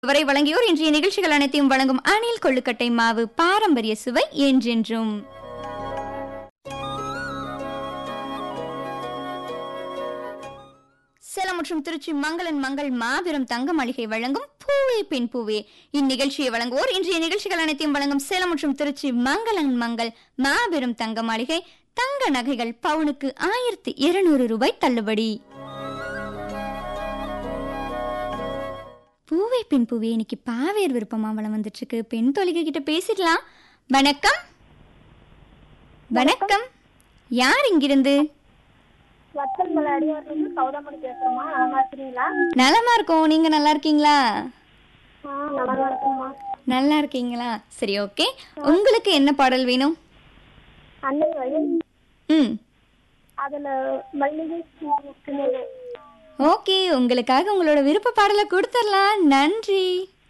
வரை வழங்கியோர் இன்றைய நிகழ்ச்சிகள் அனைத்தையும் வழங்கும் அணில் கொள்ளுக்கட்டை மாவு பாரம்பரிய சுவை என்றென்றும் சேலம் மற்றும் திருச்சி மங்களன் மங்கள் மாபெரும் தங்க மாளிகை வழங்கும் பூவே பெண் பூவே இந்நிகழ்ச்சியை வழங்குவோர் இன்றைய நிகழ்ச்சிகள் அனைத்தையும் வழங்கும் சேலம் மற்றும் திருச்சி மங்களன் மங்கள் மாபெரும் தங்க மாளிகை தங்க நகைகள் பவுனுக்கு ஆயிரத்தி இருநூறு ரூபாய் தள்ளுபடி பூவே பெண் பூவே இன்னைக்கு பாவேர் விருப்பமா வளம் வந்துட்டு இருக்கு பெண் தொழில்கள் கிட்ட பேசிடலாம் வணக்கம் வணக்கம் யார் இங்கிருந்து வத்தல் மலை அடிவாரத்துலேருந்து சௌதாமணி பேசுகிறோம்மா நல்லா இருக்கிறீங்களா நலமா இருக்கோம் நீங்க நல்லா இருக்கீங்களா ஆ நல்லா இருக்கும்மா நல்லா இருக்கீங்களா சரி ஓகே உங்களுக்கு என்ன பாடல் வேணும் அன்னை வயல் ம் அதில் மல்லிகை பூ ஓகே உங்களுக்காக உங்களோட விருப்ப பாடலை கொடுத்துடலாம் நன்றி